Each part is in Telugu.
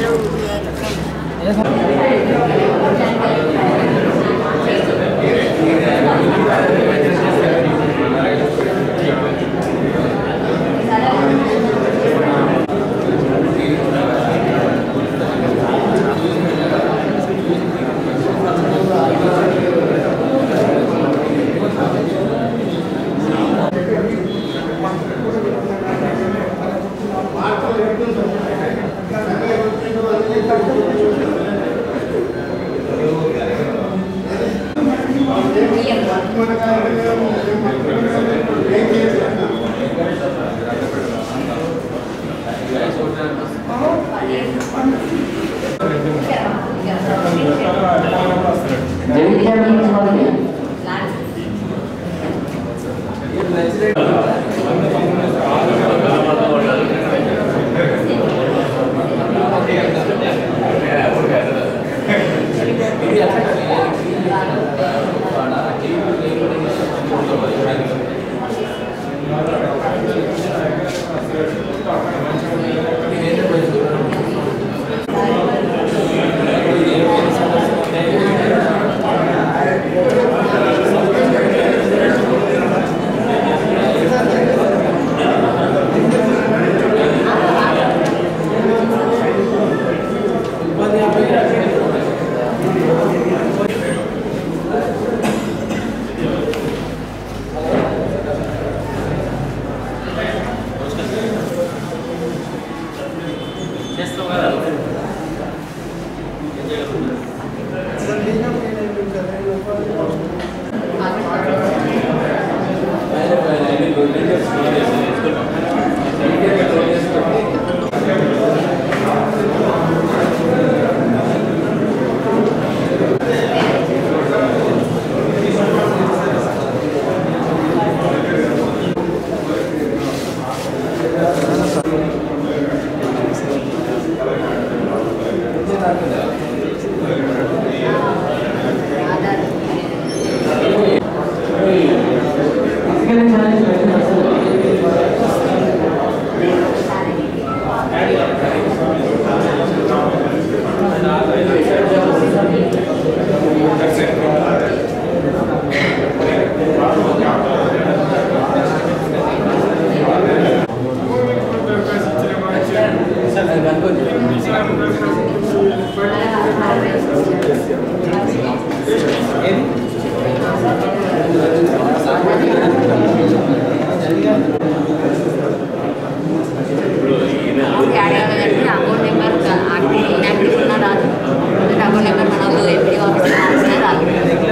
అకౌంట్ నెంబర్ యాక్టివ్ ఉన్నా రాదు అకౌంట్ నెంబర్ మన వాళ్ళు ఎంపీ ఆఫీస్ రాసినా రాదు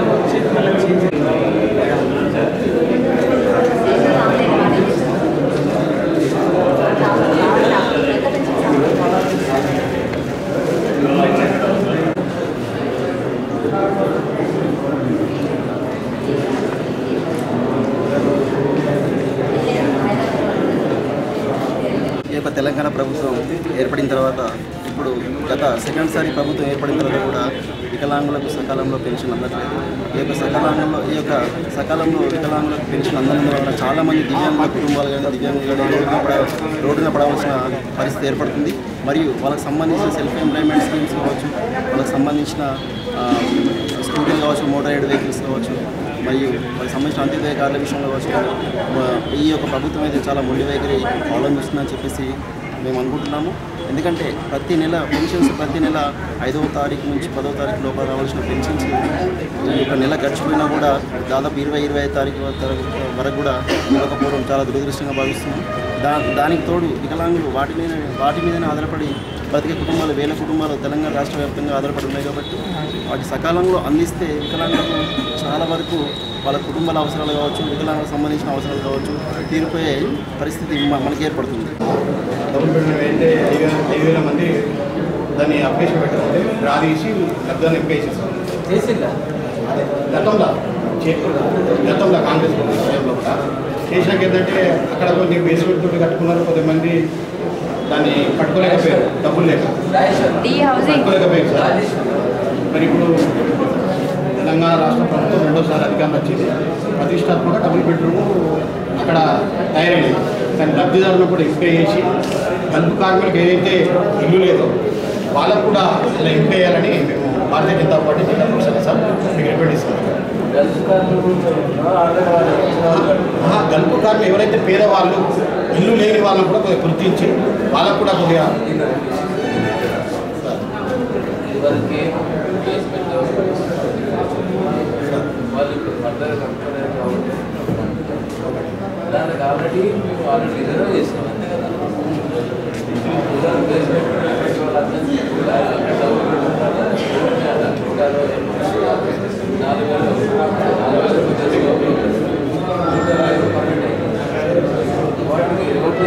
ఈ యొక్క తెలంగాణ ప్రభుత్వం ఏర్పడిన తర్వాత ఇప్పుడు గత సెకండ్ సారి ప్రభుత్వం ఏర్పడిన తర్వాత కూడా వికలాంగులకు సకాలంలో పెన్షన్ అందట్లేదు ఈ యొక్క సకాలంలో ఈ యొక్క సకాలంలో వికలాంగులకు పెన్షన్ అందనందు వలన చాలామంది దివ్యాంగుల కుటుంబాలు కానీ దివ్యాంగులు కానీ రోడ్డున పడ రోడ్డున పడవలసిన పరిస్థితి ఏర్పడుతుంది మరియు వాళ్ళకి సంబంధించిన సెల్ఫ్ ఎంప్లాయ్మెంట్ స్కీమ్స్ కావచ్చు వాళ్ళకి సంబంధించిన ఆ, స్కూటీలు కావచ్చు మోటార్ ఎయిడ్ వెహికల్స్ కావచ్చు మరియు వాళ్ళకి సంబంధించిన అంత్యోదయ కార్ల విషయంలో కావచ్చు ఆ, ఈ యొక్క ప్రభుత్వం అయితే చాలా మొండి వైఖరి అవలంబిస్తుందని చెప్పేసి మేము అనుకుంటున్నాము ఎందుకంటే ప్రతి నెల పెన్షన్స్ ప్రతి నెల ఐదవ తారీఖు నుంచి పదవ తారీఖు లోపల రావాల్సిన పెన్షన్స్ ఈ యొక్క నెల గడిచిపోయినా కూడా దాదాపు ఇరవై ఇరవై ఐదు తారీఖు వరకు వరకు కూడా ఇవ్వకపోవడం చాలా దురదృష్టంగా భావిస్తున్నాం దా దానికి తోడు వికలాంగులు వాటి మీద వాటి మీదనే ఆధారపడి బతికే కుటుంబాలు వేల కుటుంబాలు తెలంగాణ రాష్ట్ర వ్యాప్తంగా ఆధారపడి ఉన్నాయి కాబట్టి వాటి సకాలంలో అందిస్తే వికలాంగులకు చాలా వరకు వాళ్ళ కుటుంబాల అవసరాలు కావచ్చు వికలాంగులకు సంబంధించిన అవసరాలు కావచ్చు తీరిపోయే పరిస్థితి మ- మనకి ఏర్పడుతుంది డబుల్ బెడ్రూమ్ అయితే ఐదు వేల ఐదు వేల మంది దాన్ని అప్లికేషన్ పెట్టారు డ్రా తీసి లబ్ధాన్ని ఎంపేసేసారు అదే గతంలో చే- గతంలో కాంగ్రెస్ విషయంలో కూడా చేసినాక ఏంటంటే అక్కడ కొన్ని బేస్మెంట్ తోటి కట్టుకున్నారు కొంతమంది దాన్ని కట్టుకోలేకపోయారు డబ్బులు లేక డి హౌసింగ్ కట్టుకోలేకపోయారు సార్ మరి ఇప్పుడు తెలంగాణ రాష్ట్ర ప్రభుత్వం రెండోసారి అధికారం వచ్చింది ప్రతిష్టాత్మక డబుల్ బెడ్రూమ్ అక్కడ తయారైంది కానీ లబ్ధిదారులు కూడా ఎంపిక చేసి కలుపు కార్మికులకు ఏదైతే ఇల్లు లేదో వాళ్ళకు కూడా ఇలా ఎంపేయాలని మేము భారతీయ జనతా పార్టీ జిల్లా పరిషత్ సార్ మీకు రిప్రజెంట్ ఇస్తున్నాం ఆహా, గల్పు కార్మికులు ఎవరైతే పేదవాళ్ళు ఇల్లు లేని వాళ్ళని కూడా కొద్దిగా గుర్తించి వాళ్ళకు కూడా కొద్దిగా ఎవరికి కేసు పెట్టారు వాళ్ళు ఇప్పుడు ఫర్దర్ కనుక్కోలేదు కాబట్టి దానికి ఆల్రెడీ మేము ఆల్రెడీ రిజర్వ్ చేసాం అంతే కదా రిజర్వ్ బేస్మెంట్ వాళ్ళందరినీ కూడా నాలుగు వేలు నాలుగు వేలు వచ్చేసి వాటికి ఎవరు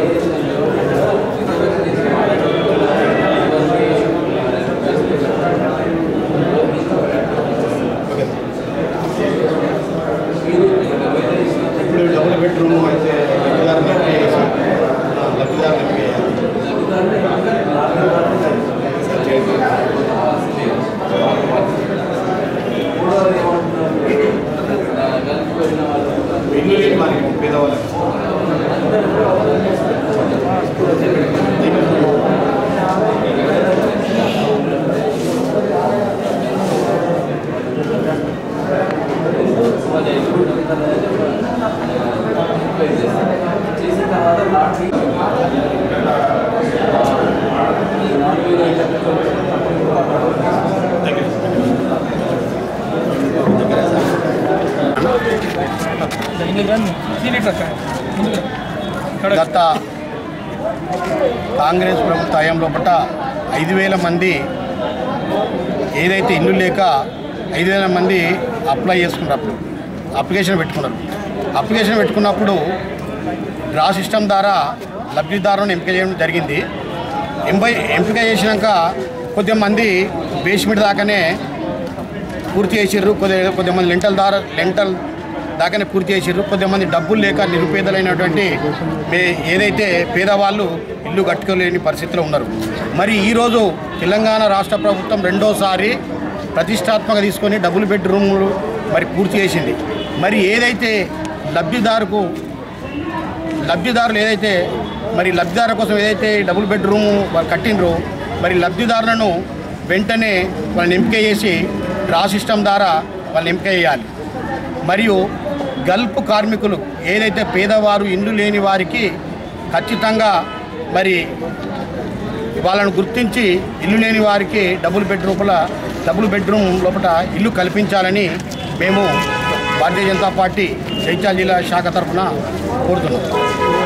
ఇప్పుడు డబుల్ బెడ్రూమ్ అయితే లబ్ధిదారుని ఎంపీ చేసి ఆ, లబ్ధిదారుని ఎంపీ చేయాలి సార్ చేయండి. ఇల్లు లేని వారికి పేదవాళ్ళకి చేసిన తర్వాత లాటరీ థ్యాంక్ యూ గత కాంగ్రెస్ ప్రభుత్వ హయాంలో పట్ట ఐదు వేల మంది ఏదైతే ఇల్లు లేక ఐదు వేల మంది అప్లై చేసుకున్నారు అప్పుడు అప్లికేషన్ పెట్టుకున్నారు అప్లికేషన్ పెట్టుకున్నప్పుడు డ్రా సిస్టమ్ ద్వారా లబ్ధిదారులను ఎంపిక చేయడం జరిగింది ఎంపై ఎంపిక చేసినాక కొద్దిగా మంది బేస్మెంట్ దాకానే పూర్తి చేసిర్రు కొద్దిగా కొద్దిమంది లెంటల్ దార లెంటల్ దాకానే పూర్తి చేసిర్రు కొద్దిమంది డబ్బులు లేక నిరుపేదలైనటువంటి మే ఏదైతే పేదవాళ్ళు ఇల్లు కట్టుకోలేని పరిస్థితిలో ఉన్నారు మరి ఈరోజు తెలంగాణ రాష్ట్ర ప్రభుత్వం రెండోసారి ప్రతిష్టాత్మక తీసుకొని డబుల్ బెడ్రూమ్లు మరి పూర్తి చేసింది మరి ఏదైతే లబ్ధిదారుకు లబ్ధిదారులు ఏదైతే మరి లబ్ధిదారుల కోసం ఏదైతే ఈ డబుల్ బెడ్రూమ్ వాళ్ళు కట్టినరో మరి లబ్ధిదారులను వెంటనే వాళ్ళని ఎంపిక చేసి డ్రా సిస్టమ్ ద్వారా వాళ్ళని ఎంపిక చేయాలి మరియు గల్ఫ్ కార్మికులు ఏదైతే పేదవారు ఇండ్లు లేని వారికి ఖచ్చితంగా మరి వాళ్ళను గుర్తించి ఇల్లు లేని వారికి డబుల్ బెడ్రూమ్ల డబుల్ బెడ్రూమ్ లోపల ఇల్లు కల్పించాలని మేము భారతీయ జనతా పార్టీ జైత్యాల జిల్లా శాఖ తరఫున కోరుతున్నాం